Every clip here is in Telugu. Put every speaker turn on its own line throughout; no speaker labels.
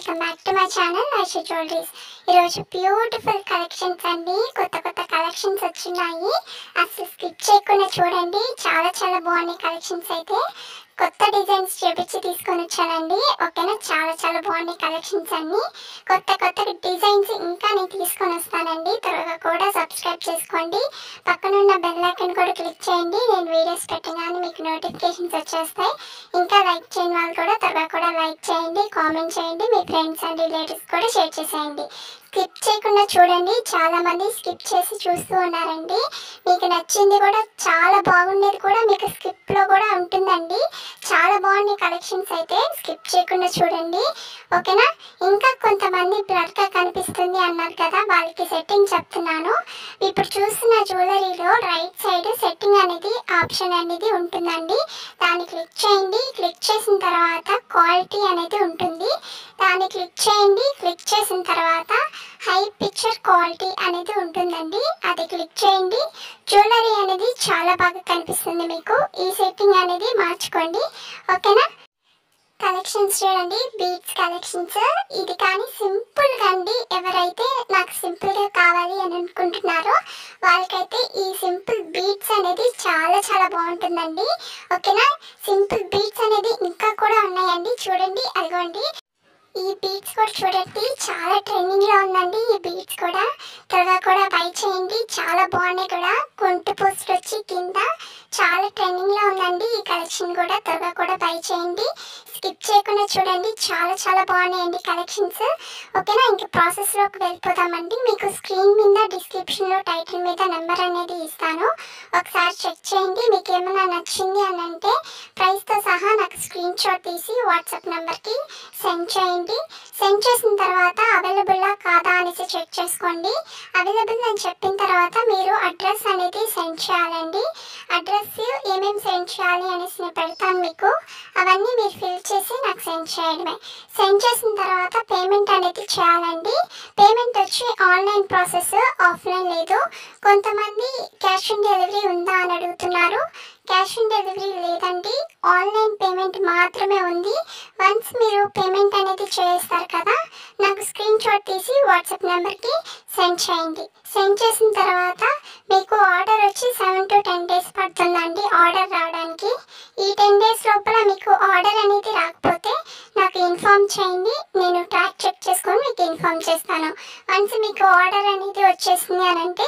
welcome back to my channel Aisha jewelleries ఈరోజు బ్యూటిఫుల్ కలెక్షన్స్ అండి కొత్త కొత్త కలెక్షన్స్ వచ్చినాయి అసలు స్కిప్ చేయకుండా చూడండి చాలా చాలా బాగున్నాయి కలెక్షన్స్ అయితే కొత్త డిజైన్స్ చేపించి తీసుకొని వచ్చానండి ఓకేనా చాలా చాలా బాగున్నాయి కలెక్షన్స్ అన్ని కొత్త కొత్త డిజైన్స్ ఇంకా నేను తీసుకొని వస్తానండి త్వరగా కూడా సబ్స్క్రైబ్ చేసుకోండి పక్కనున్న బెల్ ఐకాన్ కూడా క్లిక్ చేయండి నేను వీడియోస్ పెట్టగానే మీకు నోటిఫికేషన్స్ వచ్చేస్తాయి ఇంకా లైక్ చేయని వాళ్ళు కూడా త్వరగా కూడా లైక్ చేయండి కామెంట్ చేయండి మీ ఫ్రెండ్స్ అండ్ రిలేటివ్స్ కూడా షేర్ చేసేయండి స్కిప్ చేయకుండా చూడండి చాలా మంది స్కిప్ చేసి చూస్తూ ఉన్నారండి మీకు నచ్చింది కూడా చాలా బాగుండేది కూడా మీకు స్కిప్ లో కూడా ఉంటుందండి చాలా బాగున్నాయి కలెక్షన్స్ అయితే స్కిప్ చేయకుండా చూడండి ఓకేనా ఇంకా కొంతమంది బ్లడ్ గా కనిపిస్తుంది అన్నారు కదా వాళ్ళకి సెట్టింగ్ చెప్తున్నాను ఇప్పుడు చూస్తున్న జ్యువెలరీలో రైట్ సైడ్ సెట్టింగ్ అనేది ఆప్షన్ అనేది ఉంటుందండి దాన్ని క్లిక్ చేయండి క్లిక్ చేసిన తర్వాత క్వాలిటీ అనేది ఉంటుంది దాన్ని క్లిక్ చేయండి క్లిక్ చేసిన తర్వాత హై పిక్చర్ క్వాలిటీ అనేది ఉంటుందండి అది క్లిక్ చేయండి జ్యువెలరీ అనేది చాలా బాగా కనిపిస్తుంది మీకు ఈ సెట్టింగ్ అనేది మార్చుకోండి ఓకేనా కలెక్షన్స్ చూడండి బీట్స్ కలెక్షన్స్ ఇది కానీ సింపుల్ గా అండి ఎవరైతే నాకు సింపుల్ గా కావాలి అని అనుకుంటున్నారో వాళ్ళకైతే ఈ సింపుల్ బీట్స్ అనేది చాలా చాలా బాగుంటుందండి ఓకేనా సింపుల్ బీట్స్ అనేది ఇంకా కూడా ఉన్నాయండి చూడండి అదిగోండి ఈ బీట్స్ కూడా చూడండి చాలా ట్రెండింగ్ లో ఉందండి ఈ బీట్స్ కూడా త్వరగా కూడా బై చేయండి చాలా బాగున్నాయి కూడా కొంటు పోస్ట్ వచ్చి కింద చాలా ట్రెండింగ్ లో ఉందండి ఈ కలెక్షన్ కూడా త్వరగా కూడా బై చేయండి స్కిప్ చేయకుండా చూడండి చాలా చాలా బాగున్నాయండి కలెక్షన్స్ ఓకేనా ఇంక ప్రాసెస్ లోకి వెళ్ళిపోదామండి మీకు స్క్రీన్ మీద డిస్క్రిప్షన్ లో టైటిల్ మీద నెంబర్ అనేది ఇస్తాను ఒకసారి చెక్ చేయండి మీకు ఏమైనా నచ్చింది అని అంటే ప్రైస్ తో సహా నాకు స్క్రీన్ షాట్ తీసి వాట్సాప్ నెంబర్ కి సెండ్ చేయండి సెండ్ చేసిన తర్వాత అవైలబుల్లా కాదా అనేసి చెక్ చేసుకోండి అవైలబుల్ అని చెప్పిన తర్వాత మీరు అడ్రస్ అనేది సెండ్ చేయాలండి అడ్రస్ ఏమేమి సెండ్ చేయాలి అనేసి నేను పెడతాను మీకు అవన్నీ మీరు ఫిల్ చేసి నాకు సెండ్ చేయడమే సెండ్ చేసిన తర్వాత పేమెంట్ అనేది చేయాలండి పేమెంట్ వచ్చి ఆన్లైన్ ప్రాసెస్ ఆఫ్లైన్ లేదు కొంతమంది క్యాష్ ఆన్ డెలివరీ ఉందా అని అడుగుతున్నారు క్యాష్ ఆన్ డెలివరీ లేదండి ఆన్లైన్ పేమెంట్ మాత్రమే ఉంది వన్స్ మీరు పేమెంట్ అనేది చేస్తారు కదా నాకు స్క్రీన్ షాట్ తీసి వాట్సాప్ నెంబర్కి సెండ్ చేయండి సెండ్ చేసిన తర్వాత మీకు ఆర్డర్ వచ్చి సెవెన్ టు టెన్ డేస్ పడుతుందండి ఆర్డర్ రావడానికి ఈ టెన్ డేస్ లోపల మీకు ఆర్డర్ అనేది రాకపోతే నాకు ఇన్ఫామ్ చేయండి నేను ట్రాక్ చెక్ చేసుకొని మీకు ఇన్ఫామ్ చేస్తాను వన్స్ మీకు ఆర్డర్ అనేది వచ్చేసింది అని అంటే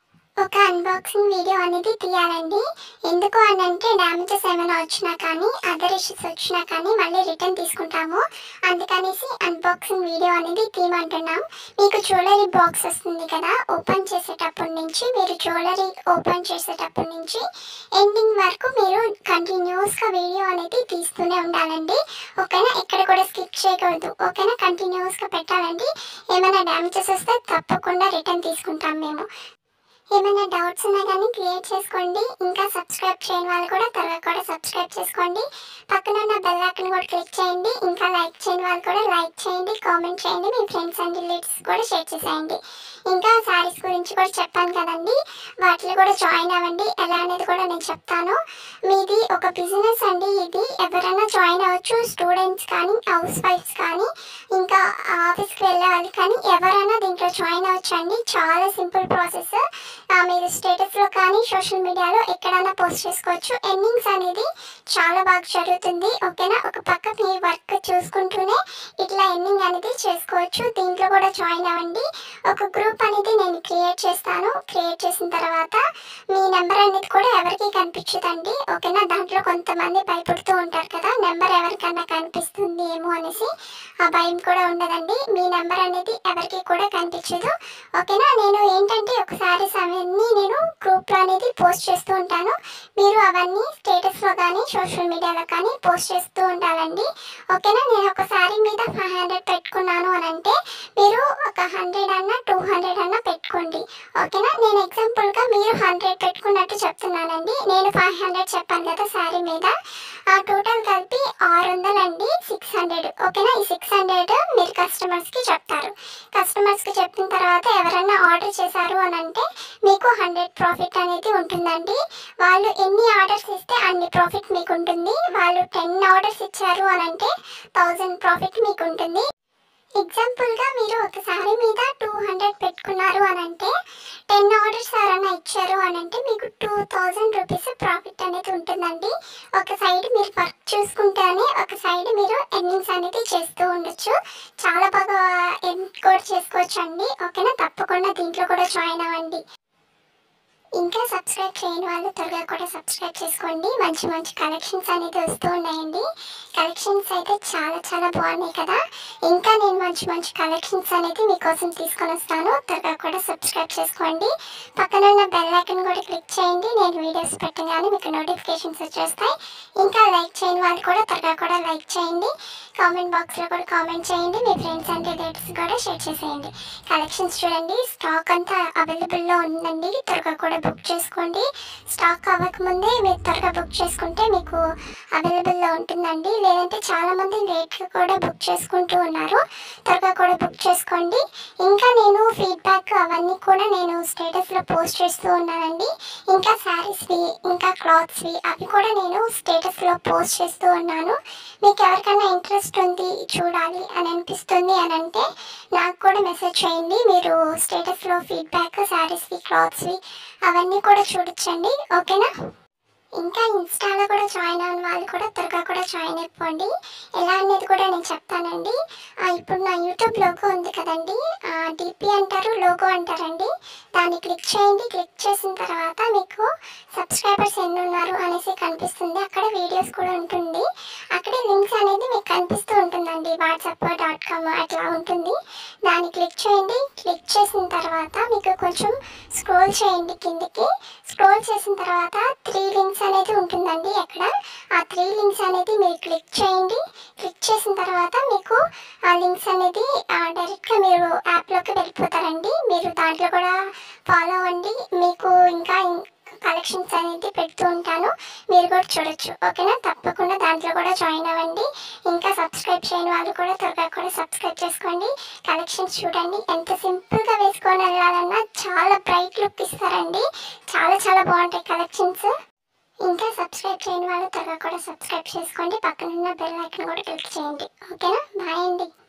ఒక అన్బాక్సింగ్ వీడియో అనేది తీయాలండి ఎందుకు అని అంటే డ్యామేజెస్ ఏమైనా వచ్చినా కానీ అదర్ ఇష్యూస్ వచ్చినా కానీ మళ్ళీ రిటర్న్ తీసుకుంటాము అందుకనేసి అన్బాక్సింగ్ వీడియో అనేది తీయమంటున్నాం మీకు జ్యువెలరీ బాక్స్ వస్తుంది కదా ఓపెన్ చేసేటప్పటి నుంచి మీరు జ్యువెలరీ ఓపెన్ చేసేటప్పటి నుంచి ఎండింగ్ వరకు మీరు కంటిన్యూస్గా వీడియో అనేది తీస్తూనే ఉండాలండి ఓకేనా ఎక్కడ కూడా స్కిప్ చేయకూడదు ఓకేనా కంటిన్యూస్గా పెట్టాలండి ఏమైనా డ్యామేజెస్ వస్తే తప్పకుండా రిటర్న్ తీసుకుంటాం మేము ఏమైనా డౌట్స్ ఉన్నా కానీ క్లియర్ చేసుకోండి ఇంకా సబ్స్క్రైబ్ చేయని వాళ్ళు కూడా త్వరగా కూడా సబ్స్క్రైబ్ చేసుకోండి పక్కన ఉన్న బెల్ ఐకాన్ కూడా క్లిక్ చేయండి ఇంకా లైక్ చేయని వాళ్ళు కూడా లైక్ చేయండి కామెంట్ చేయండి మీ ఫ్రెండ్స్ అండ్ రిలేటివ్స్ కూడా షేర్ చేసేయండి ఇంకా శారీస్ గురించి కూడా చెప్పాను కదండి వాటిలో కూడా జాయిన్ అవ్వండి ఎలా అనేది కూడా నేను చెప్తాను మీది ఒక బిజినెస్ అండి ఇది ఎవరైనా జాయిన్ అవ్వచ్చు స్టూడెంట్స్ కానీ హౌస్ వైఫ్స్ కానీ ఇంకా ఆఫీస్కి వెళ్ళే వాళ్ళు కానీ ఎవరైనా దీంట్లో జాయిన్ అవ్వచ్చు అండి చాలా సింపుల్ ప్రాసెస్ ఆ, మీరు స్టేటస్లో కానీ సోషల్ మీడియాలో ఎక్కడైనా పోస్ట్ చేసుకోవచ్చు ఎర్నింగ్స్ అనేది చాలా బాగా జరుగుతుంది ఓకేనా ఒక పక్క మీ వర్క్ చూసుకుంటూనే ఇట్లా ఎర్నింగ్ అనేది చేసుకోవచ్చు దీంట్లో కూడా జాయిన్ అవ్వండి ఒక గ్రూప్ అనేది నేను క్రియేట్ చేస్తాను క్రియేట్ చేసిన తర్వాత మీ నెంబర్ అనేది కూడా ఎవరికి కనిపించదండి ఓకేనా దాంట్లో కొంతమంది భయపడుతూ ఉంటారు కదా నెంబర్ ఎవరికన్నా కనిపిస్తుంది ఏమో అనేసి ఆ భయం కూడా ఉండదండి మీ నెంబర్ అనేది ఎవరికి కూడా కనిపించదు ఓకేనా నేను ఏంటంటే ఒకసారి అవన్నీ నేను గ్రూప్లో అనేది పోస్ట్ చేస్తూ ఉంటాను మీరు అవన్నీ స్టేటస్లో కానీ సోషల్ మీడియాలో కానీ పోస్ట్ చేస్తూ ఉండాలండి ఓకేనా నేను ఒక శారీ మీద ఫైవ్ హండ్రెడ్ పెట్టుకున్నాను అని అంటే మీరు ఒక హండ్రెడ్ అన్న టూ హండ్రెడ్ అన్న పెట్టుకోండి ఓకేనా నేను ఎగ్జాంపుల్గా మీరు హండ్రెడ్ పెట్టుకున్నట్టు చెప్తున్నానండి నేను ఫైవ్ హండ్రెడ్ చెప్పాను కదా శారీ మీద ఆ టోటల్ కలిపి ఆరు వందలండి సిక్స్ హండ్రెడ్ ఓకేనా ఈ సిక్స్ హండ్రెడ్ మీరు కస్టమర్స్కి చెప్తారు కస్టమర్స్కి చెప్పిన తర్వాత ఎవరైనా ఆర్డర్ చేశారు అని అంటే మీకు హండ్రెడ్ ప్రాఫిట్ అనేది ఉంటుందండి వాళ్ళు ఎన్ని ఆర్డర్స్ ఇస్తే అన్ని ప్రాఫిట్ మీకు ఉంటుంది వాళ్ళు టెన్ ఆర్డర్స్ ఇచ్చారు అని అంటే థౌజండ్ ప్రాఫిట్ మీకు ఉంటుంది ఎగ్జాంపుల్గా మీరు ఒక శారీ మీద టూ హండ్రెడ్ పెట్టుకున్నారు అని అంటే టెన్ ఆర్డర్స్ ఎవరైనా ఇచ్చారు అని అంటే మీకు టూ థౌజండ్ రూపీస్ ప్రాఫిట్ అనేది ఉంటుందండి ఒక సైడ్ మీరు వర్క్ చూసుకుంటేనే ఒక సైడ్ మీరు ఎర్నింగ్స్ అనేది చేస్తూ ఉండొచ్చు చాలా బాగా ఎర్న్ కూడా చేసుకోవచ్చు అండి ఓకేనా తప్పకుండా దీంట్లో కూడా జాయిన్ అవ్వండి ఇంకా సబ్స్క్రైబ్ చేయని వాళ్ళు త్వరగా కూడా సబ్స్క్రైబ్ చేసుకోండి మంచి మంచి కలెక్షన్స్ అనేది వస్తూ ఉన్నాయండి కలెక్షన్స్ అయితే చాలా చాలా బాగున్నాయి కదా ఇంకా నేను మంచి మంచి కలెక్షన్స్ అనేది మీకోసం తీసుకొని వస్తాను త్వరగా కూడా సబ్స్క్రైబ్ చేసుకోండి పక్కన ఉన్న బెల్ ఐకన్ కూడా క్లిక్ చేయండి నేను వీడియోస్ పెట్టగానే మీకు నోటిఫికేషన్స్ వచ్చేస్తాయి ఇంకా లైక్ చేయని వాళ్ళు కూడా త్వరగా కూడా లైక్ చేయండి కామెంట్ బాక్స్లో కూడా కామెంట్ చేయండి మీ ఫ్రెండ్స్ అండ్ రిలేటివ్స్ కూడా షేర్ చేసేయండి కలెక్షన్స్ చూడండి స్టాక్ అంతా అవైలబుల్లో ఉందండి త్వరగా కూడా బుక్ చేసుకోండి స్టాక్ అవ్వకముందే మీరు త్వరగా బుక్ చేసుకుంటే మీకు అవైలబుల్లో ఉంటుందండి లేదంటే చాలామంది రేట్లు కూడా బుక్ చేసుకుంటూ ఉన్నారు త్వరగా కూడా బుక్ చేసుకోండి ఇంకా నేను ఫీడ్బ్యాక్ అవన్నీ కూడా నేను స్టేటస్లో పోస్ట్ చేస్తూ ఉన్నానండి ఇంకా శారీస్వి ఇంకా క్లాత్స్వి అవి కూడా నేను స్టేటస్లో పోస్ట్ చేస్తూ ఉన్నాను మీకు ఎవరికైనా ఇంట్రెస్ట్ ఉంది చూడాలి అని అనిపిస్తుంది అని అంటే నాకు కూడా మెసేజ్ చేయండి మీరు స్టేటస్లో ఫీడ్బ్యాక్ శారీస్వి క్లాత్స్వి అవన్నీ కూడా చూడొచ్చండి ఓకేనా ఇంకా ఇన్స్టాలో కూడా జాయిన్ అయిన వాళ్ళు కూడా త్వరగా కూడా జాయిన్ అయిపోండి ఎలా అనేది కూడా నేను చెప్తానండి ఆ, ఇప్పుడు నా యూట్యూబ్ లోగో ఉంది కదండి డిపి అంటారు లోగో అంటారండి దాన్ని క్లిక్ చేయండి క్లిక్ చేసిన తర్వాత మీకు సబ్స్క్రైబర్స్ ఎన్ని ఉన్నారు అనేసి కనిపిస్తుంది అక్కడ వీడియోస్ కూడా ఉంటుంది అక్కడే లింక్స్ అనేది మీకు కనిపిస్తూ ఉంటుందండి వాట్సాప్ డాట్ కామ్ అట్లా ఉంటుంది దాన్ని క్లిక్ చేయండి క్లిక్ చేసిన తర్వాత మీకు కొంచెం స్క్రోల్ చేయండి కిందికి స్క్రోల్ చేసిన తర్వాత త్రీ లింక్స్ అనేది ఉంటుందండి అక్కడ ఆ త్రీ లింక్స్ అనేది మీరు క్లిక్ చేయండి క్లిక్ చేసిన తర్వాత మీకు ఆ లింక్స్ అనేది ఆ, డైరెక్ట్గా మీరు యాప్లోకి వెళ్ళిపోతారండి మీరు దాంట్లో కూడా ఫాలో అవ్వండి మీకు ఇంకా కలెక్షన్స్ అనేది పెడుతూ ఉంటాను మీరు కూడా చూడొచ్చు ఓకేనా తప్పకుండా దాంట్లో కూడా జాయిన్ అవ్వండి ఇంకా సబ్స్క్రైబ్ చేయని వాళ్ళు కూడా త్వరగా కూడా సబ్స్క్రైబ్ చేసుకోండి కలెక్షన్స్ చూడండి ఎంత సింపుల్గా వేసుకొని వెళ్ళాలన్నా చాలా బ్రైట్ లుక్ ఇస్తారండి చాలా చాలా బాగుంటాయి కలెక్షన్స్ ఇంకా సబ్స్క్రైబ్ చేయని వాళ్ళు త్వరగా కూడా సబ్స్క్రైబ్ చేసుకోండి పక్కన ఉన్న బెల్ ఐకన్ కూడా క్లిక్ చేయండి ఓకేనా బాయ్ అండి